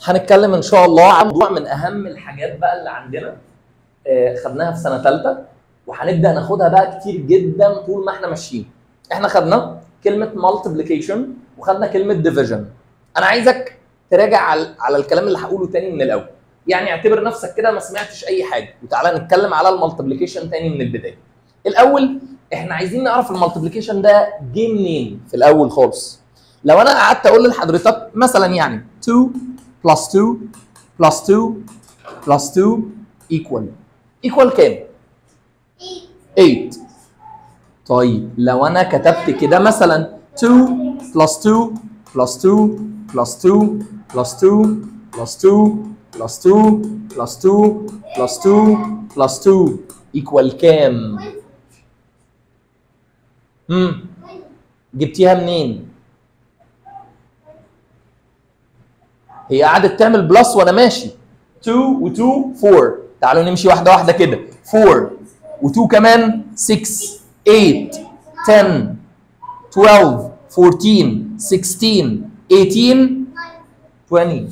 هنتكلم ان شاء الله عن موضوع من اهم الحاجات بقى اللي عندنا آه، خدناها في سنه ثالثه وهنبدا ناخدها بقى كتير جدا طول ما احنا ماشيين احنا خدنا كلمه مالتيبليكيشن وخدنا كلمه ديفيجن انا عايزك تراجع على على الكلام اللي هقوله تاني من الاول يعني اعتبر نفسك كده ما سمعتش اي حاجه وتعالى نتكلم على المالتيبليكيشن تاني من البدايه الاول احنا عايزين نعرف المالتيبليكيشن ده جه منين في الاول خالص لو انا قعدت اقول لحضرتك مثلا يعني 2 plus 2 plus 2 plus 2 equal equal كام 8 طيب لو انا كتبت كده مثلا 2 plus 2 plus 2 plus 2 plus 2 plus 2 plus 2 plus 2 plus 2 plus 2 equal كام؟ امم جبتيها منين؟ هي قعدت تعمل بلس وانا ماشي 2 و2 4 تعالوا نمشي واحده واحده كده 4 و2 كمان 6 8 10 12 14 16 18 20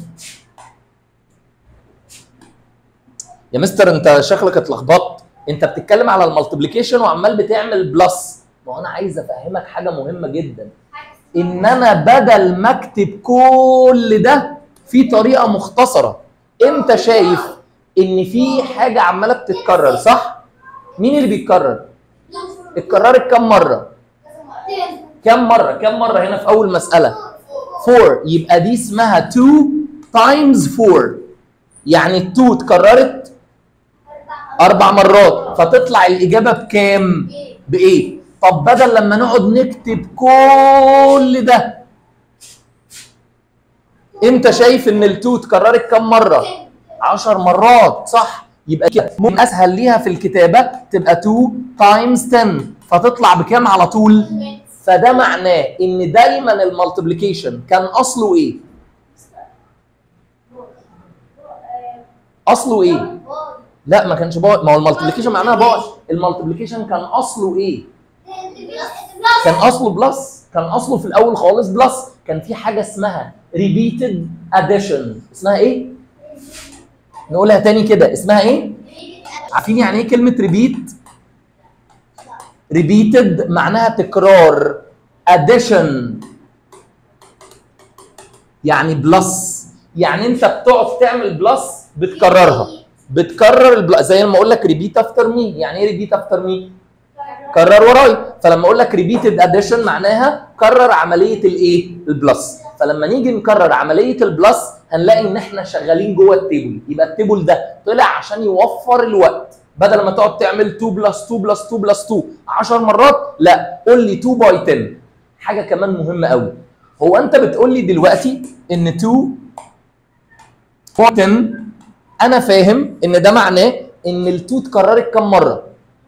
يا مستر انت شكلك اتلخبطت انت بتتكلم على المالتيبليكيشن وعمال بتعمل بلس ما هو انا عايز افهمك حاجه مهمه جدا ان انا بدل ما اكتب كل ده في طريقه مختصره انت شايف ان في حاجه عماله بتتكرر صح مين اللي بيتكرر اتكررت كم مره كم مره كم مره هنا في اول مساله 4 يبقى دي اسمها 2 تايمز 4 يعني ال 2 اتكررت اربع مرات فتطلع الاجابه بكام بايه طب بدل لما نقعد نكتب كل ده انت شايف ان ال2 اتكررت كم مره 10 مرات صح يبقى كده ممكن اسهل ليها في الكتابه تبقى 2 تايمز 10 فتطلع بكام على طول فده معناه ان دايما المالتيبليكيشن كان اصله ايه اصله ايه لا ما كانش باي ما هو المالتيبليكيشن معناها باي المالتيبليكيشن كان اصله ايه كان اصله بلس كان اصله في الاول خالص بلس كان في حاجه اسمها repeated addition اسمها ايه نقولها تاني كده اسمها ايه عارفين يعني ايه كلمه ريبيت repeated معناها تكرار addition يعني بلس يعني انت بتقعد تعمل بلس بتكررها بتكرر البلس زي لما اقول لك ريبيت افتر مي يعني ايه ريبيت افتر مي كرر وراي فلما اقول لك ريبيتد اديشن معناها كرر عمليه الايه البلس فلما نيجي نكرر عمليه البلس هنلاقي ان احنا شغالين جوه التيبل يبقى التيبل ده طلع عشان يوفر الوقت بدل ما تقعد تعمل 2 بلس 2 بلس 2 بلس 2 10 مرات لا قول لي 2 باي 10 حاجه كمان مهمه قوي هو انت بتقول لي دلوقتي ان 2 باي 10 انا فاهم ان ده معناه ان ال2 اتكررت كم مره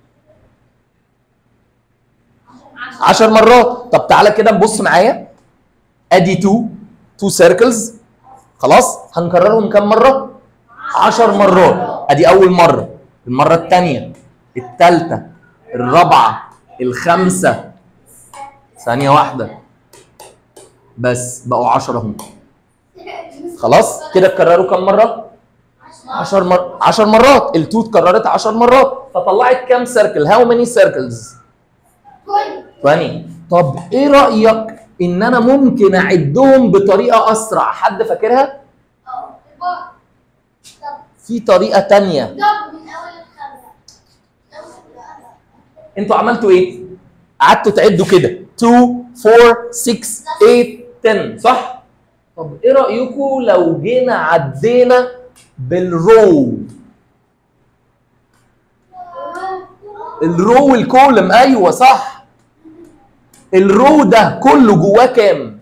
10 مرات طب تعالى كده نبص معايا ادي 2 2 سيركلز خلاص هنكررهم كم مره 10 مرات ادي اول مره المره الثانيه الثالثه الرابعه الخامسه ثانيه واحده بس بقوا 10 هم خلاص كده اتكرروا كم مره 10 مر... 10 مرات ال2 اتكررت 10 مرات فطلعت كام سيركل هاو ماني سيركلز 20 طب ايه رايك ان انا ممكن اعدهم بطريقه اسرع حد فاكرها في طريقه تانية انتوا عملتوا ايه قعدتوا تعدوا كده 2 4 6 8 10 صح طب ايه رايكم لو جينا عدينا بالرو الرو والكولم ايوه صح الرو ده كله جواه كام؟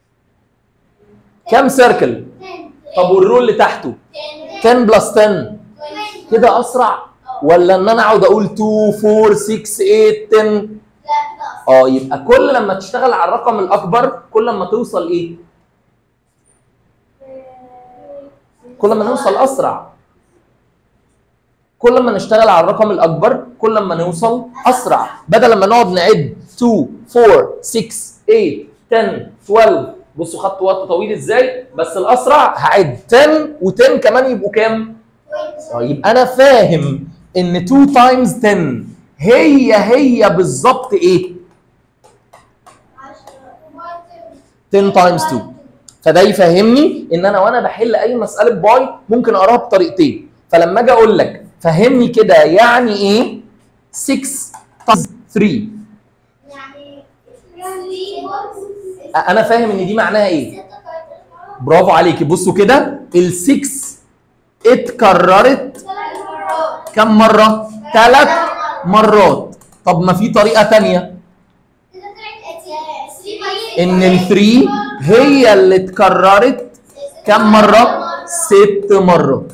كام سيركل؟ طب والرو اللي تحته؟ 10 بلس 10 كده اسرع ولا ان انا اقعد اقول 2 4 6 8 10 اه يبقى كل لما تشتغل على الرقم الاكبر كل ما توصل ايه؟ كل ما نوصل اسرع كل ما نشتغل على الرقم الاكبر كل ما نوصل اسرع بدل ما نقعد نعد 2 4 6 8 10 12 بصوا خدت وقت طويل ازاي بس الاسرع هعد 10 و10 كمان يبقوا كام طيب انا فاهم ان 2 تايمز 10 هي هي بالظبط ايه 10 تايمز 2 فده يفهمني ان انا وانا بحل اي مساله باي ممكن اقراها بطريقتين فلما اجي اقول لك فهمني كده يعني ايه 6 تايمز 3 يعني انا فاهم ان دي معناها ايه برافو عليكي بصوا كده ال6 اتكررت كم مره ثلاث مرات طب ما في طريقه تانية ان ال3 هي اللي اتكررت كم مره ست مرات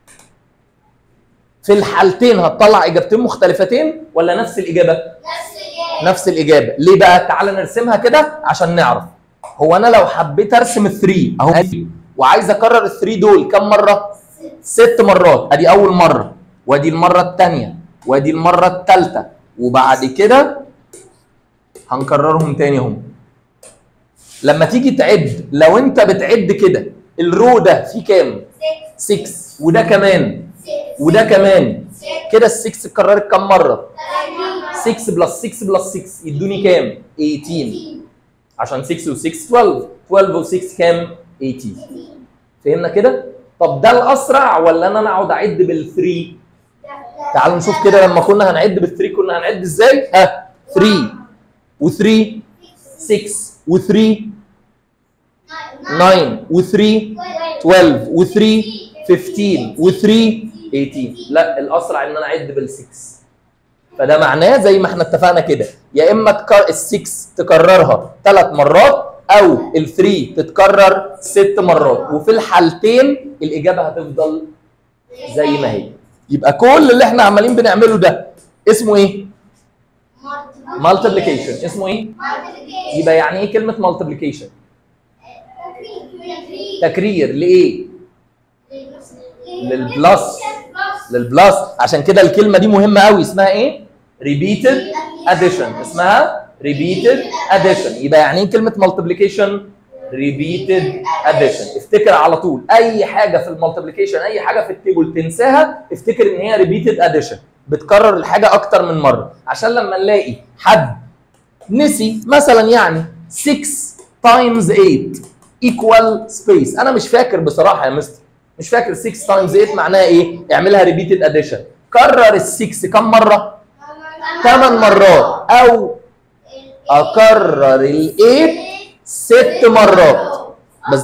في الحالتين هتطلع اجابتين مختلفتين ولا نفس الاجابه نفس الاجابه ليه بقى تعال نرسمها كده عشان نعرف هو انا لو حبيت ارسم الثري اهو وعايز اكرر الثري دول كم مره ست مرات ادي اول مره وادي المره الثانيه وادي المره الثالثه وبعد كده هنكررهم تاني هم لما تيجي تعد لو انت بتعد كده الرو ده فيه كام 6 وده كمان وده كمان كده ال6 اتكررت كم مره 6 بلس 6 بلس 6 يدوني كام 18 عشان 6 و6 12 12 و6 كام 18 فهمنا كده طب ده الاسرع ولا ان انا اقعد اعد بال3 تعالوا نشوف كده لما كنا هنعد بال3 كنا هنعد ازاي ها 3 و3 6 و3 9 و3 12 و3 15 و3 18 لا الاسرع ان انا اعد بال6 فده معناه زي ما احنا اتفقنا كده يا اما تكر... ال6 تكررها ثلاث مرات او ال3 تتكرر ست مرات وفي الحالتين الاجابه هتفضل زي ما هي يبقى كل اللي احنا عمالين بنعمله ده اسمه ايه مالتيبليكيشن اسمه ايه يبقى يعني ايه كلمه مالتيبليكيشن تكرير لايه للبلس للبلس عشان كده الكلمه دي مهمه قوي اسمها ايه repeated addition اسمها repeated addition يبقى يعني ايه كلمه multiplication repeated addition افتكر على طول اي حاجه في المالتيبليكيشن اي حاجه في التيبل تنساها افتكر ان هي repeated addition بتكرر الحاجه اكتر من مره عشان لما نلاقي حد نسي مثلا يعني 6 times 8 equal space انا مش فاكر بصراحه يا مستر مش فاكر 6 times 8 معناها ايه اعملها repeated addition كرر ال 6 كم مره 8 مرات او اكرر ال 8 ست مرات بس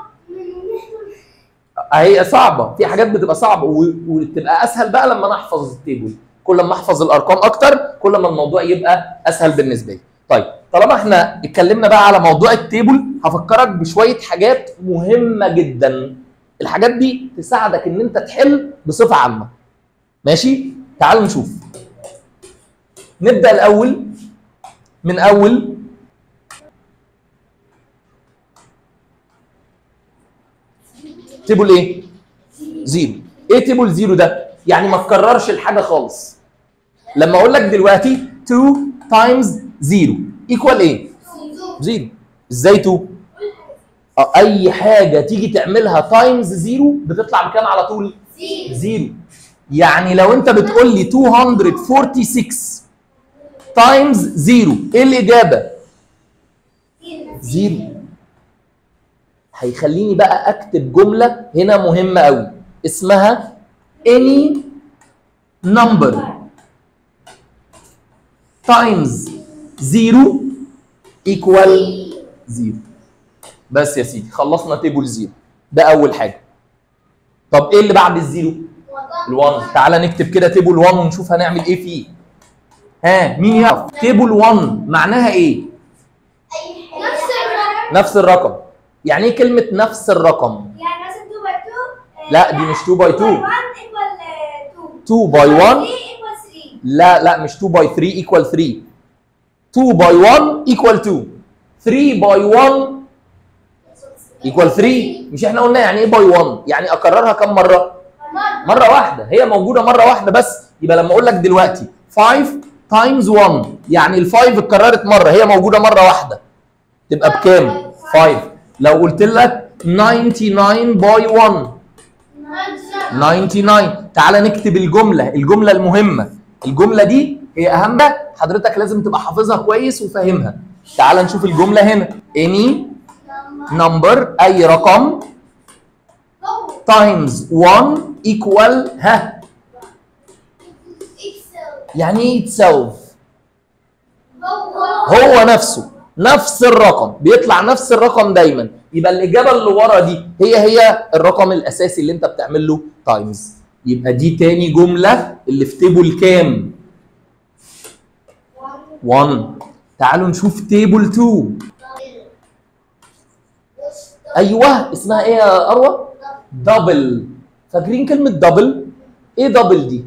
هي صعبه في حاجات بتبقى صعبه و- وتبقى اسهل بقى لما انا احفظ التيبل كل ما احفظ الارقام اكتر كل ما الموضوع يبقى اسهل بالنسبه لي طيب طالما احنا اتكلمنا بقى على موضوع التيبل هفكرك بشويه حاجات مهمه جدا الحاجات دي تساعدك ان انت تحل بصفه عامه ماشي تعالوا نشوف نبدا الاول من اول تيبل ايه زيرو ايه تيبل زيرو ده يعني ما تكررش الحاجه خالص لما اقول لك دلوقتي 2 تايمز 0 ايكوال ايه زيرو ازاي 2 اه اي حاجه تيجي تعملها تايمز 0 بتطلع بكام على طول زيرو يعني لو انت بتقول لي 246 تايمز 0 ايه الاجابه زيرو هيخليني بقى اكتب جمله هنا مهمه قوي اسمها any number times 0 equal 0 بس يا سيدي خلصنا تيبل 0 ده اول حاجه طب ايه اللي بعد الزيرو ال1 تعالى نكتب كده تيبل 1 ونشوف هنعمل ايه فيه ها مين يعرف تيبل 1 معناها ايه نفس الرقم نفس الرقم يعني ايه كلمه نفس الرقم يعني مثلا 2 باي 2 لا دي مش 2 باي 2 1 ايكوال 2 2 باي 1 3 ايكوال 3 لا لا مش 2 باي 3 ايكوال 3 2 باي 1 ايكوال 2 3 باي 1 ايكوال 3 مش احنا قلنا يعني ايه باي 1 يعني اكررها كم مره مره واحده هي موجوده مره واحده بس يبقى لما اقول لك دلوقتي 5 تايمز 1 يعني ال5 اتكررت مره هي موجوده مره واحده تبقى بكام 5 لو قلت لك 99 باي 1 99 تعالى نكتب الجمله الجمله المهمه الجمله دي هي اهم حضرتك لازم تبقى حافظها كويس وفاهمها تعالى نشوف الجمله هنا any number اي رقم times 1 equal ها يعني ايه يتساوي هو نفسه نفس الرقم بيطلع نفس الرقم دايما يبقى الاجابه اللي ورا دي هي هي الرقم الاساسي اللي انت بتعمل له تايمز يبقى دي تاني جمله اللي في تيبل كام 1 تعالوا نشوف تيبل 2 ايوه اسمها ايه يا اروى دبل فاكرين كلمه دبل ايه دبل دي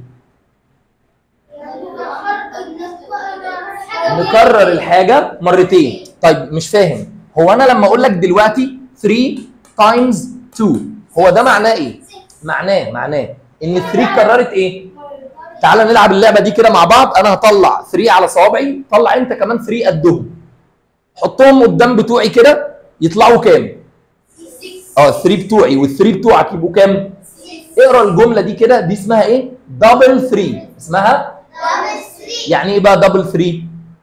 نكرر الحاجه مرتين طيب مش فاهم هو انا لما اقول لك دلوقتي 3 تايمز 2 هو ده معناه ايه معناه معناه ان 3 كررت ايه تعالى نلعب اللعبه دي كده مع بعض انا هطلع 3 على صوابعي طلع انت كمان 3 قدهم حطهم قدام بتوعي كده يطلعوا كام اه 3 بتوعي وال3 بتوعك يبقوا كام اقرا الجمله دي كده دي اسمها ايه دبل 3 اسمها يعني ايه بقى دبل 3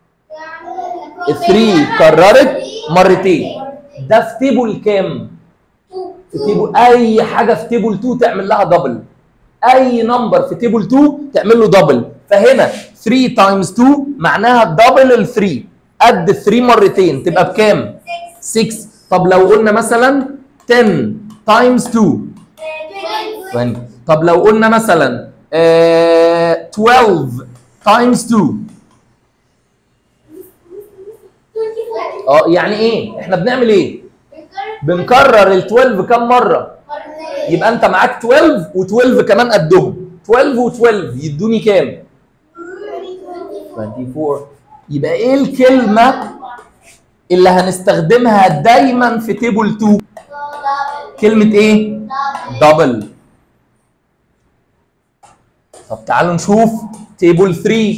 3 كررت مرتين ده في تيبل كام في تيبل اي حاجه في تيبل 2 تعمل لها دبل اي نمبر في تيبل 2 تعمل له دبل فهنا 3 تايمز 2 معناها دبل ال 3 قد 3 مرتين تبقى بكام 6 طب لو قلنا مثلا 10 تايمز 2 20 طب لو قلنا مثلا آه 12 تايمز 2 اه يعني ايه احنا بنعمل ايه بنكرر ال 12 كام مره يبقى انت معاك 12 و12 كمان قدهم 12 و12 يدوني كام 24 يبقى ايه الكلمه اللي هنستخدمها دايما في تيبل 2 كلمه ايه دبل طب تعالوا نشوف تيبل 3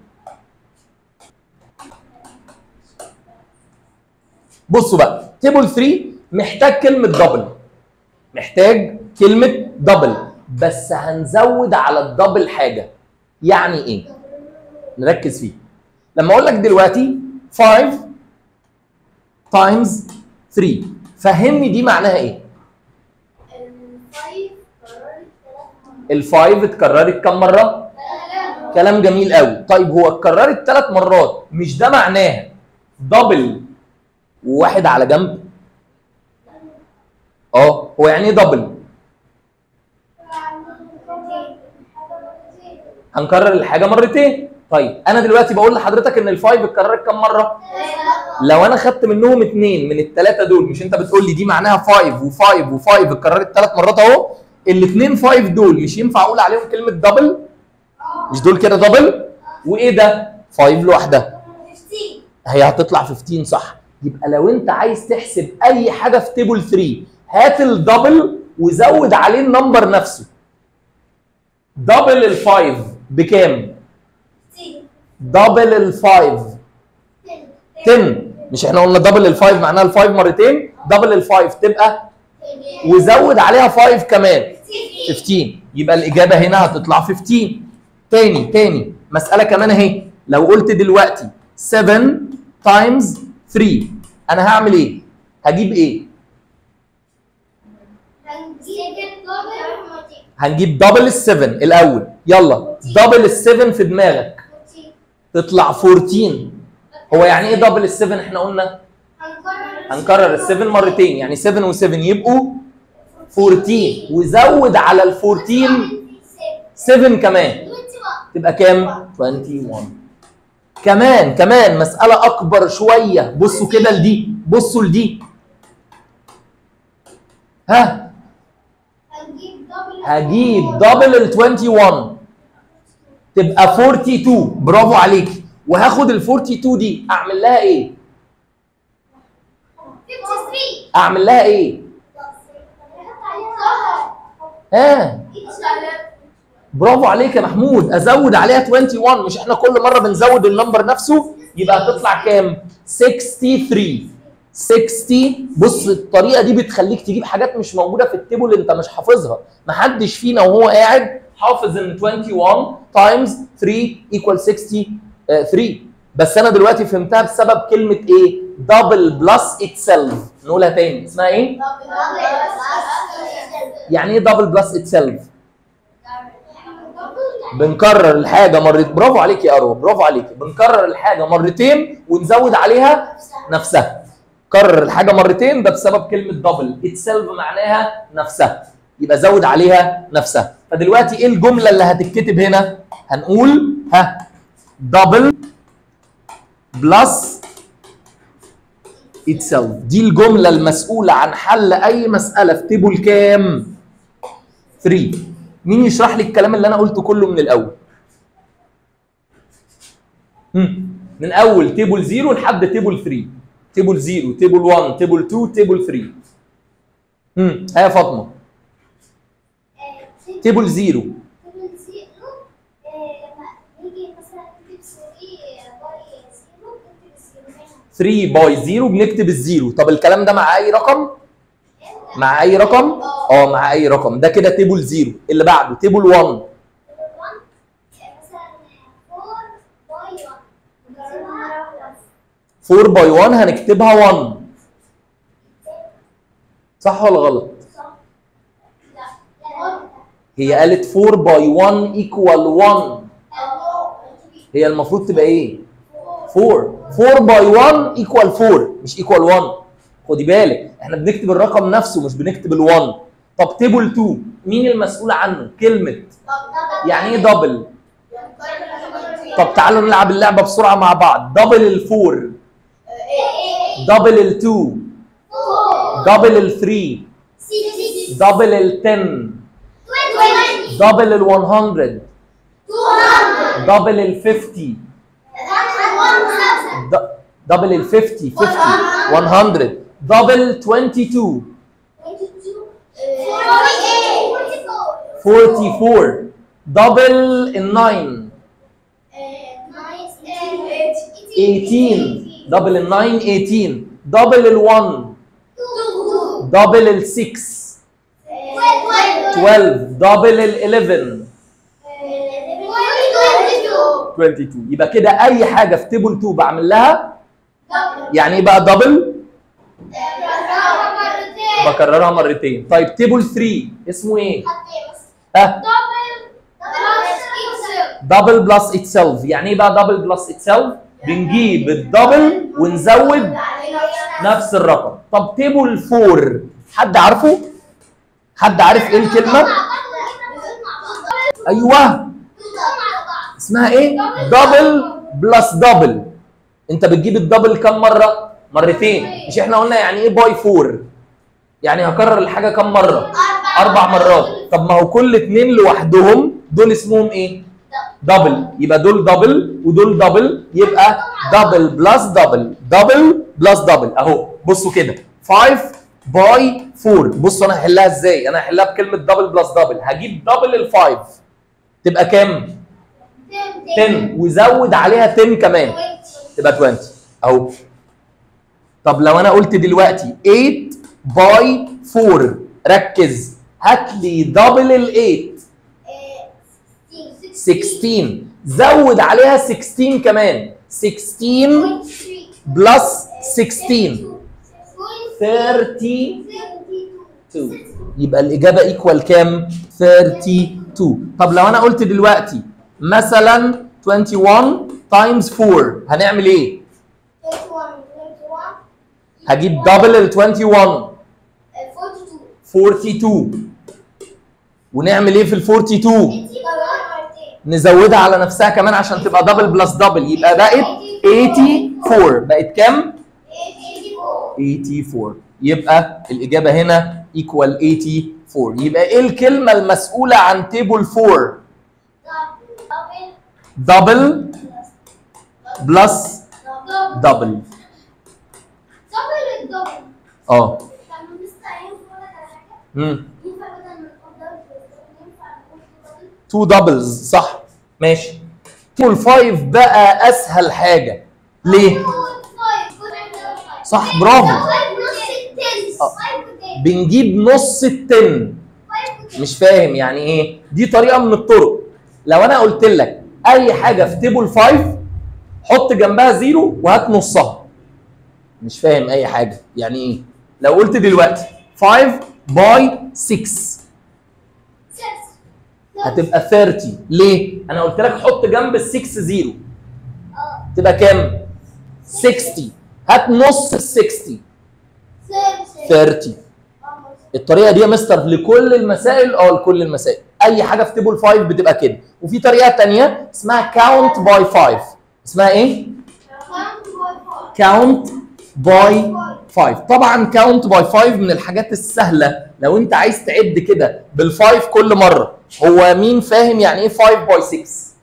بصوا بقى تيبل 3 محتاج كلمه دبل محتاج كلمه دبل بس هنزود على الدبل حاجه يعني ايه نركز فيه لما اقول لك دلوقتي 5 تايمز 3 فهمني دي معناها ايه الفايف اتكررت كم مره كلام جميل قوي طيب هو اتكررت ثلاث مرات مش ده معناها دبل وواحد على جنب اه هو يعني ايه دبل هنكرر الحاجه مرتين طيب انا دلوقتي بقول لحضرتك ان الفايف اتكررت كم مره لو انا خدت منهم اثنين من الثلاثه دول مش انت بتقول لي دي معناها 5 و5 و5 اتكررت ثلاث مرات اهو الاثنين 5 دول مش ينفع اقول عليهم كلمه دبل مش دول كده دبل وايه ده 5 لوحدها هي هتطلع 15 صح يبقى لو انت عايز تحسب اي حاجه في تيبل 3 هات الدبل وزود عليه النمبر نفسه دبل الفايف بكام دبل الفايف 10 مش احنا قلنا دبل الفايف معناها الفايف مرتين دبل الفايف تبقى وزود عليها 5 كمان 15 يبقى الاجابه هنا هتطلع 15 تاني تاني مساله كمان اهي لو قلت دلوقتي 7 تايمز 3 انا هعمل ايه هجيب ايه هنجيب دبل ال7 الاول يلا دبل ال7 في دماغك تطلع 14 هو يعني ايه دبل ال7 احنا قلنا هنكرر ال7 مرتين يعني 7 و7 يبقوا 14 وزود على ال 14 7 كمان تبقى كام 21 كمان كمان مسألة أكبر شوية بصوا كده لدي بصوا لدي ها هجيب دبل ال 21 تبقى 42 برافو عليك وهاخد ال 42 دي اعمل لها ايه؟ اعمل لها ايه؟ ها برافو عليك يا محمود ازود عليها 21 مش احنا كل مره بنزود النمبر نفسه يبقى هتطلع كام 63 60 بص الطريقه دي بتخليك تجيب حاجات مش موجوده في التيبل انت مش حافظها محدش فينا وهو قاعد حافظ ان 21 تايمز 3 ايكوال 63 بس انا دلوقتي فهمتها بسبب كلمه ايه دبل بلس اتسيلف نقولها تاني اسمها ايه يعني ايه دبل بلس اتسيلف بنكرر الحاجه مرت برافو عليك يا اروى برافو عليك بنكرر الحاجه مرتين ونزود عليها نفسها كرر الحاجه مرتين ده بسبب كلمه دبل اتسيلف معناها نفسها يبقى زود عليها نفسها فدلوقتي ايه الجمله اللي هتتكتب هنا هنقول ها دبل بلس itself دي الجمله المسؤوله عن حل اي مساله في تيبل كام 3 مين يشرح لي الكلام اللي انا قلته كله من الاول هم. من اول تيبل 0 لحد تيبل 3 تيبل 0 تيبل 1 تيبل 2 تيبل 3 امم ها يا فاطمه تيبل 0 تيبل زيرو لما نيجي مثلا نكتب 3 باي 3 زيرو نكتب الزيرو هنا باي 0 بنكتب الزيرو طب الكلام ده مع اي رقم مع اي رقم اه مع اي رقم ده كده تيبل 0 اللي بعده تيبل 1 تيبل 1 مثلا 4 باي 1 4 باي 1 هنكتبها 1 صح ولا غلط صح لا هي قالت 4 باي 1 ايكوال 1 هي المفروض تبقى ايه 4 4 باي 1 ايكوال 4 مش ايكوال 1 خدي بالك احنا بنكتب الرقم نفسه مش بنكتب ال1 طب تيبل 2 مين المسؤول عنه كلمه يعني ايه دبل طب تعالوا نلعب اللعبه بسرعه مع بعض دبل ال4 دبل ال2 دبل ال3 دبل ال10 دبل ال100 دبل ال50 دبل ال50 50 100 دبل 22 44 دبل ال9 18 دبل ال9 18 دبل ال1 دبل ال6 12 دبل ال11 22 يبقى كده اي حاجه في تيبل 2 بعمل لها يعني ايه بقى دبل بكررها مرتين طيب تيبل 3 اسمه ايه ها دبل بلس اتسيلف يعني ايه بقى دبل بلس اتسيلف بنجيب الدبل ونزود نفس الرقم طب تيبل 4 حد عارفه حد عارف ايه الكلمه ايوه اسمها ايه دبل بلس دبل انت بتجيب الدبل كم مره مرتين مش احنا قلنا يعني ايه باي 4 يعني هكرر الحاجه كم مره اربع مرات طب ما هو كل اتنين لوحدهم دول اسمهم ايه دبل يبقى دول دبل ودول دبل يبقى دبل بلس دبل دبل بلس دبل اهو بصوا كده 5 باي 4 بصوا انا هحلها ازاي انا هحلها بكلمه دبل بلس دبل هجيب دبل ال5 تبقى كام 10 وزود عليها 10 كمان تبقى 20 اهو طب لو انا قلت دلوقتي 8 باي 4 ركز هات لي دبل ال 8 16 زود عليها 16 كمان 16 بلس 16 32 يبقى الاجابه ايكوال كام 32 طب لو انا قلت دلوقتي مثلا 21 تايمز 4 هنعمل ايه هجيب دبل ال 21 42 ونعمل ايه في ال 42 نزودها على نفسها كمان عشان تبقى دبل بلس دبل يبقى بقت 84 بقت كام 84 يبقى الاجابه هنا ايكوال 84 يبقى ايه الكلمه المسؤوله عن تيبل 4 دبل بلس دبل اه امم تو دبلز صح ماشي تيبل 5 بقى اسهل حاجه ليه صح برافو فايف نص التنس آه. فايف وتنس بنجيب نص التن فايف وتنس مش فاهم يعني ايه دي طريقه من الطرق لو انا قلت لك اي حاجه في تيبل 5 حط جنبها زيرو وهات نصها مش فاهم اي حاجه يعني ايه لو قلت دلوقتي 5 باي 6 هتبقى 30 ليه انا قلت لك حط جنب ال 6 زيرو اه تبقى كام 60 هات نص ال 60 30 الطريقه دي يا مستر لكل المسائل اه لكل المسائل اي حاجه في تيبل 5 بتبقى كده وفي طريقه تانية اسمها كاونت باي 5 اسمها ايه كاونت باي 5 طبعا كاونت باي 5 من الحاجات السهله لو انت عايز تعد كده بالفايف كل مره هو مين فاهم يعني ايه 5 باي 6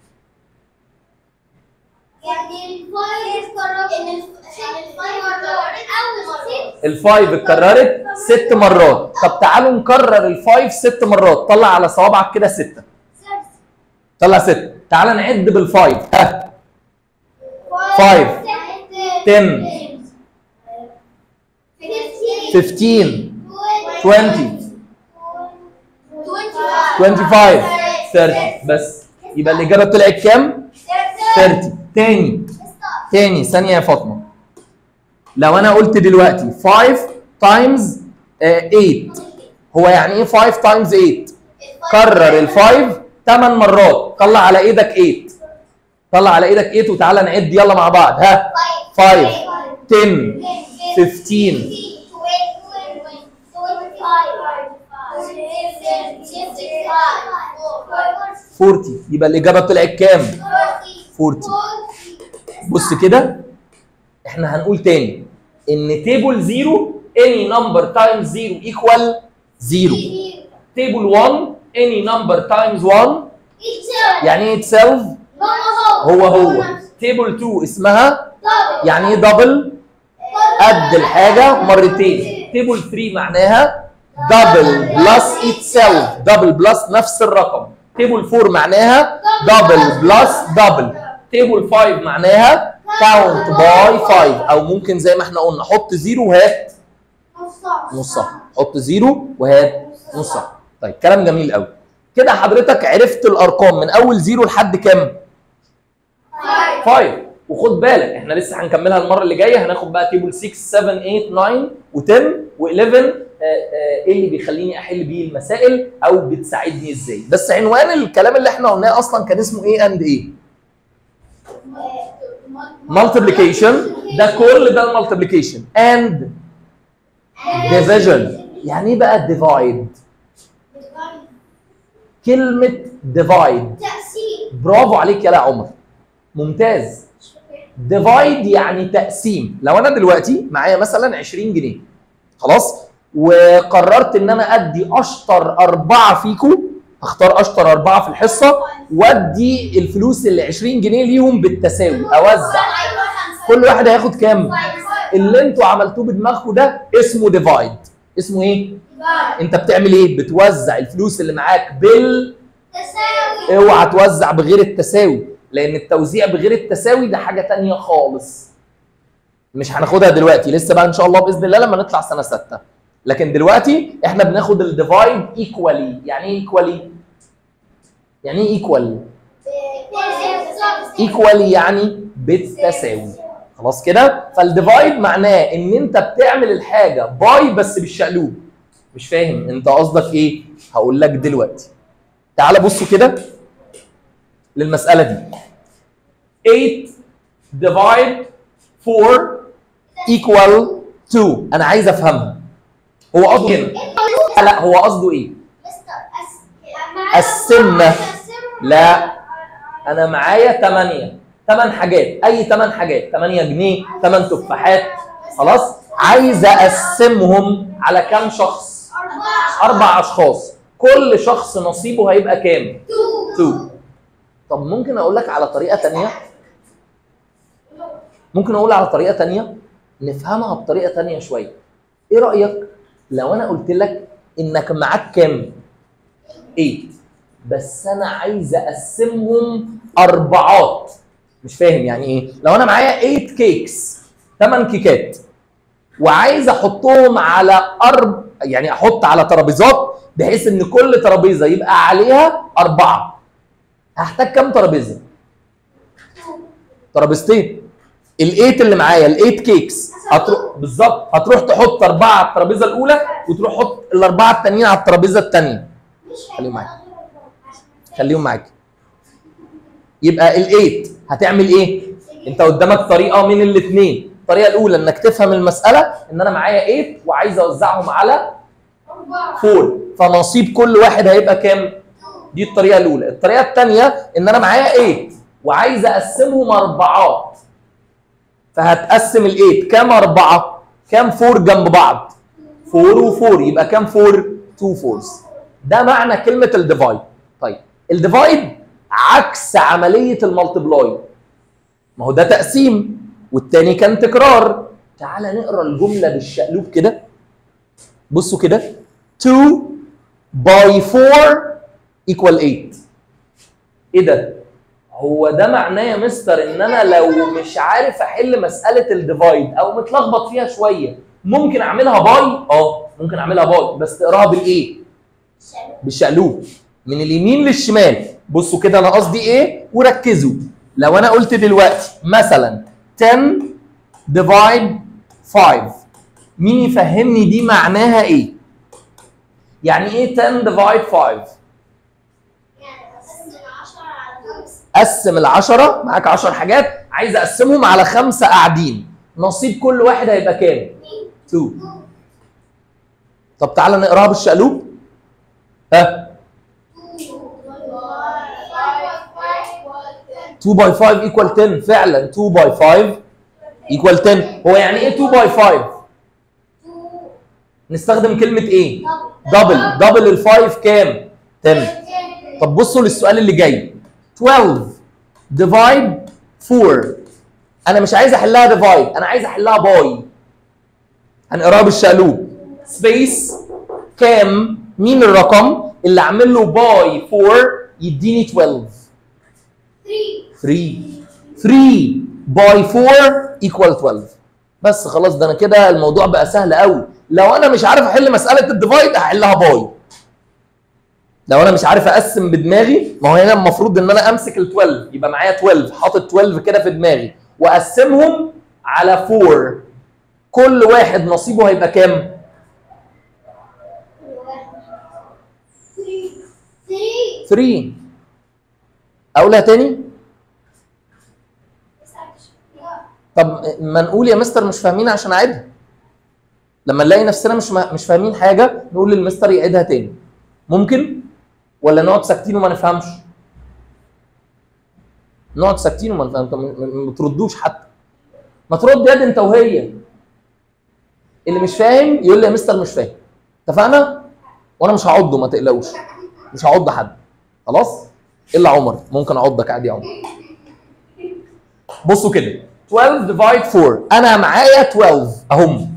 يعني الفايف قررت ان الفايف قررت اول ست الفايف اتكررت ست مرات طب تعالوا نكرر الفايف ست مرات طلع على صوابعك كده ستة طلع ستة تعال نعد بالفايف ها Five. Ten. 15 20 25 30 بس يبقى الإجابة طلعت كام؟ 30 تاني تاني ثانية يا فاطمة لو أنا قلت دلوقتي 5 تايمز 8 هو يعني إيه 5 تايمز 8؟ كرر الفايف 8 مرات طلع على إيدك 8 طلع على إيدك 8 وتعالى نعد يلا مع بعض ها 5 10 15 40 يبقى الإجابة طلعت كام؟ 40 بص كده احنا هنقول تاني ان تيبل 0 any number times 0 equal 0 تيبل 1 any number times 1 يعني ايه itself هو هو تيبل 2 اسمها يعني ايه دبل قد الحاجه مرتين تيبل 3 معناها دبل بلس itself دبل بلس نفس الرقم تيبل 4 معناها دبل بلس دبل تيبل 5 معناها كاونت باي 5 او ممكن زي ما احنا قلنا حط زيرو وهات نصها حط زيرو وهات نصها طيب كلام جميل قوي كده حضرتك عرفت الارقام من اول زيرو لحد كام 5 وخد بالك احنا لسه هنكملها المره اللي جايه هناخد بقى تيبل 6 7 8 9 و10 و11 ايه اللي بيخليني احل بيه المسائل او بتساعدني ازاي بس عنوان الكلام اللي احنا قلناه اصلا كان اسمه ايه اند ايه multiplication ده كل ده المالتيبليكيشن and division يعني ايه بقى divide كلمة divide تقسيم برافو عليك يا لا عمر ممتاز ديفايد يعني تقسيم لو انا دلوقتي معايا مثلا 20 جنيه خلاص وقررت ان انا ادي اشطر اربعه فيكم اختار اشطر اربعه في الحصه وادي الفلوس اللي 20 جنيه ليهم بالتساوي اوزع كل واحد هياخد كام اللي انتوا عملتوه بدماغكم ده اسمه ديفايد اسمه ايه انت بتعمل ايه بتوزع الفلوس اللي معاك بال تساوي اوعى توزع بغير التساوي لان التوزيع بغير التساوي ده حاجه تانية خالص مش هناخدها دلوقتي لسه بقى ان شاء الله باذن الله لما نطلع سنه سته لكن دلوقتي احنا بناخد الديفايد ايكوالي يعني ايه ايكوالي يعني ايه ايكوال ايكوالي يعني بالتساوي خلاص كده فالديفايد معناه ان انت بتعمل الحاجه باي بس بالشقلوب مش فاهم انت قصدك ايه هقول لك دلوقتي تعال بصوا كده للمساله دي 8 divide 4 equal 2 انا عايز افهمها هو قصده هنا لا هو قصده ايه قسمنا. لا انا معايا 8 8 حاجات اي 8 حاجات 8 جنيه 8 تفاحات خلاص عايز اقسمهم على كام شخص اربع اشخاص كل شخص نصيبه هيبقى كام 2 طب ممكن اقول لك على طريقه تانية ممكن اقول على طريقه تانية نفهمها بطريقه تانية شويه ايه رايك لو انا قلت لك انك معاك كام 8 بس انا عايز اقسمهم اربعات مش فاهم يعني ايه لو انا معايا 8 كيكس 8 كيكات وعايز احطهم على ارب يعني احط على ترابيزات بحيث ان كل ترابيزه يبقى عليها اربعه هحتاج كام ترابيزه؟ ترابيزتين الايت اللي معايا الايت كيكس هتروح بالظبط هتروح تحط اربعه على الترابيزه الاولى وتروح تحط الاربعه التانيين على الترابيزه الثانيه مش خليهم معاك. هيبقى غير أربعة عشان خليهم معاك يبقى الايت هتعمل ايه؟ انت قدامك طريقه من الاثنين الطريقه الاولى انك تفهم المساله ان انا معايا 8 وعايز اوزعهم على أربعة 4 فنصيب كل واحد هيبقى كام؟ دي الطريقه الاولى الطريقه الثانيه ان انا معايا 8 وعايز اقسمهم اربعات فهتقسم ال8 كام اربعه؟ كام 4 جنب بعض؟ 4 و4 يبقى كام 4؟ 2 فورز ده معنى كلمه الديفايد طيب الديفايد عكس عمليه المالتبلاي ما هو ده تقسيم والتاني كان تكرار تعال نقرا الجمله بالشقلوب كده بصوا كده 2 باي 4 equal 8 ايه ده هو ده معناه يا مستر ان انا لو مش عارف احل مساله الديفايد او متلخبط فيها شويه ممكن اعملها باي اه ممكن اعملها باي بس تقراها بالايه بالشقلوب من اليمين للشمال بصوا كده انا قصدي ايه وركزوا لو انا قلت دلوقتي مثلا 10 ديفايد 5 مين يفهمني دي معناها ايه يعني ايه 10 ديفايد 5 يعني قسم العشرة على خمسة قسم العشرة معاك 10 حاجات عايز اقسمهم على خمسة قاعدين نصيب كل واحد هيبقى كام 2 طب تعالى نقراها بالشقلوب ها 2 باي 5 ايكوال 10 فعلا 2 باي 5 ايكوال 10 هو يعني ايه 2 باي 5 نستخدم كلمة ايه دبل دبل ال 5 كام 10 طب بصوا للسؤال اللي جاي 12 ديفايد 4 انا مش عايز احلها ديفايد انا عايز احلها باي هنقراها بالشقلوب سبيس كام مين الرقم اللي اعمل له باي 4 يديني 12 3 3 باي 4 ايكوال 12 بس خلاص ده انا كده الموضوع بقى سهل قوي لو انا مش عارف احل مساله الديفايد هحلها باي لو انا مش عارف اقسم بدماغي ما هو هنا المفروض ان انا امسك ال 12 يبقى معايا 12 حاطط 12 كده في دماغي واقسمهم على 4 كل واحد نصيبه هيبقى كام 3 اقولها تاني طب ما نقول يا مستر مش فاهمين عشان اعيدها لما نلاقي نفسنا مش مش فاهمين حاجه نقول للمستر يعيدها تاني ممكن ولا نقعد ساكتين وما نفهمش نقعد ساكتين وما نفهمش ما ما بتردوش حتى ما ترد يد انت وهي اللي مش فاهم يقول لي يا مستر مش فاهم اتفقنا وانا مش هعضه ما تقلقوش مش هعض حد خلاص الا عمر ممكن اعضك عادي يا عمر بصوا كده 12 ديفايد 4 انا معايا 12 اهم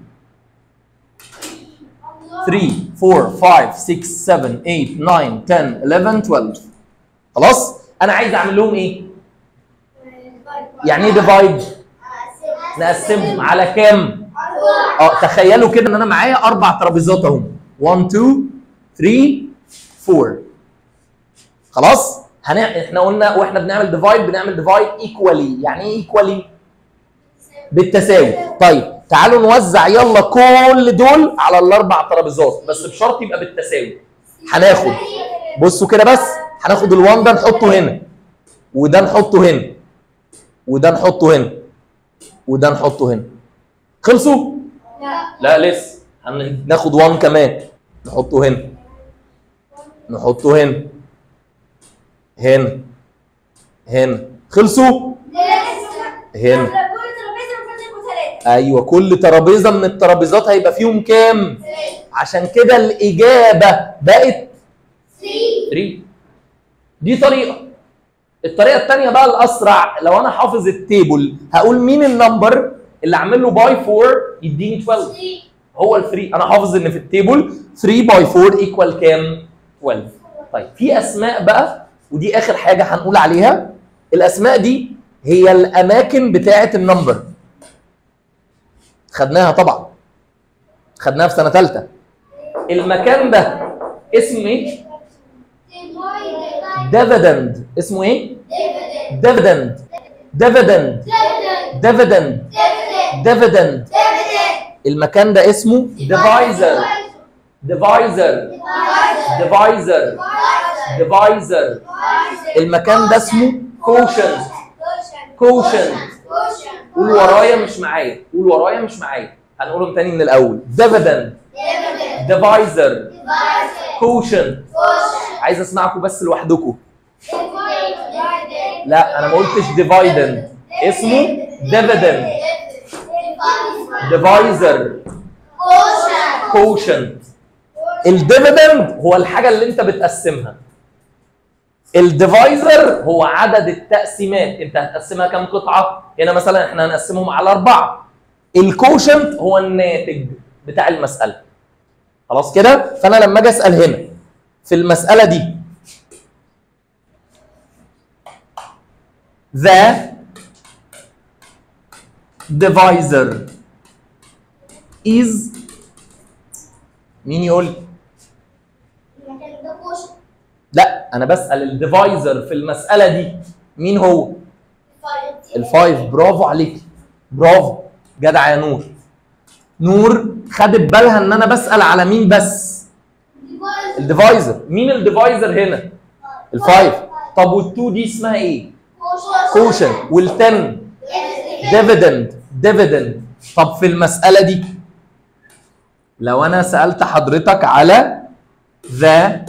3 4 5 6 7 8 9 10 11 12 خلاص انا عايز اعمل لهم ايه يعني ايه ديفايد نقسمهم على كام اه تخيلوا كده ان انا معايا اربع ترابيزات اهم 1 2 3 4 خلاص هن... احنا قلنا واحنا بنعمل ديفايد بنعمل ديفايد ايكوالي يعني ايه ايكوالي بالتساوي طيب تعالوا نوزع يلا كل دول على الاربع ترابيزات بس بشرط يبقى بالتساوي هناخد بصوا كده بس هناخد ال1 ده نحطه هنا وده نحطه هنا وده نحطه هنا وده نحطه هنا خلصوا لا لسه هناخد 1 كمان نحطه هنا نحطه هنا هنا هنا خلصوا هنا ايوه كل ترابيزه من الترابيزات هيبقى فيهم كام عشان كده الاجابه بقت 3 دي طريقه الطريقه الثانيه بقى الاسرع لو انا حافظ التيبل هقول مين النمبر اللي اعمل له باي 4 يديني 12 هو ال 3 انا حافظ ان في التيبل 3 باي 4 ايكوال كام 12 طيب في اسماء بقى ودي اخر حاجه هنقول عليها الاسماء دي هي الاماكن بتاعه النمبر خدناها طبعا خدناها في سنه ثالثه المكان ده اسمه ايه ديفيدند اسمه ايه ديفيدند ديفيدند ديفيدند ديفيدند المكان ده اسمه ديفايزر ديفايزر ديفايزر ديفايزر المكان ده اسمه كوشنت كوشنت قول ورايا مش معايا قول ورايا مش معايا هنقولهم تاني من الاول ديفيدند ديفايزر كوشنت عايز اسمعكم بس لوحدكم لا انا ما قلتش ديفايدند اسمه ديفيدند ديفايزر كوشنت الديفيدند هو الحاجه اللي انت بتقسمها الديفايزر هو عدد التقسيمات انت هتقسمها كام قطعه هنا مثلا احنا هنقسمهم على اربعه الكوشنت هو الناتج بتاع المساله خلاص كده فانا لما اجي اسال هنا في المساله دي the divisor is مين يقول لي؟ لا انا بسال الديفايزر في المساله دي مين هو الفايف برافو عليك برافو جدع يا نور نور خدت بالها ان انا بسال على مين بس الديفايزر مين الديفايزر هنا الفايف طب والتو دي اسمها ايه كوشن والتن ديفيدند ديفيدند طب في المساله دي لو انا سالت حضرتك على ذا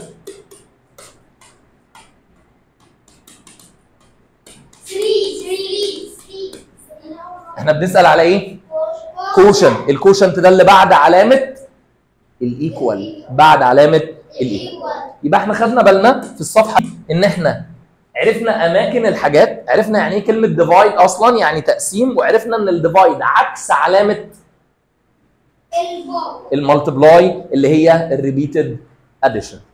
احنا بنسال على ايه كوشن الكوشنت ده اللي بعد علامه الايكوال بعد علامه الايكوال يبقى احنا خدنا بالنا في الصفحه دي ان احنا عرفنا اماكن الحاجات عرفنا يعني ايه كلمه ديفايد اصلا يعني تقسيم وعرفنا ان الديفايد عكس علامه المالتبلاي اللي هي الريبيتد اديشن